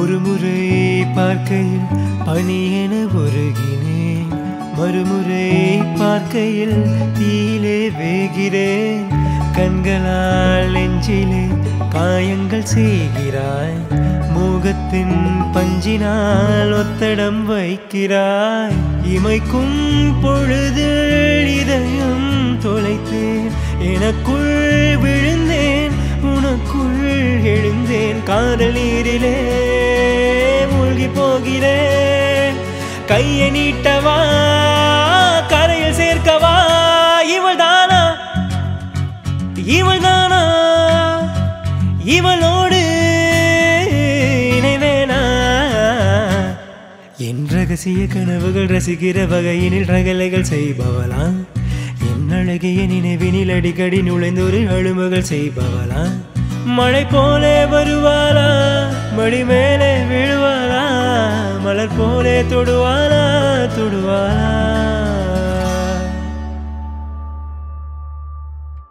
ஒரு முறை பார்க்கையில் பனி என உருகினேன் மறுமுறை பார்க்கையில் தீயிலே வேகிறேன் கண்களால் நெஞ்சிலே காயங்கள் செய்கிறாய் மூகத்தின் பஞ்சினால் ஒத்தடம் வைக்கிறாய் இமைக்கும் பொழுதில் இதயம் தொலைத்தேன் எனக்குள் விழுந்தேன் உனக்குள் எழுந்தேன் காதல் நீரிலே மூழ்கி போகிறேன் கையை நீட்டவா கரையில் சேர்க்கவா இவள் தானா இவள் தானா இவளோடு இணைவேனா என் ரகசிய கனவுகள் ரசிக்கிற வகையினில் ரகலைகள் செய்பவளா என் அழகிய நினைவினில் அடிக்கடி நுழைந்தொரு அழுமகள் செய்பவளா மழை போலே வருவாளா மடி மேலே விழுவாளா மலர் போலே தொடுவாளா தொடுவாளா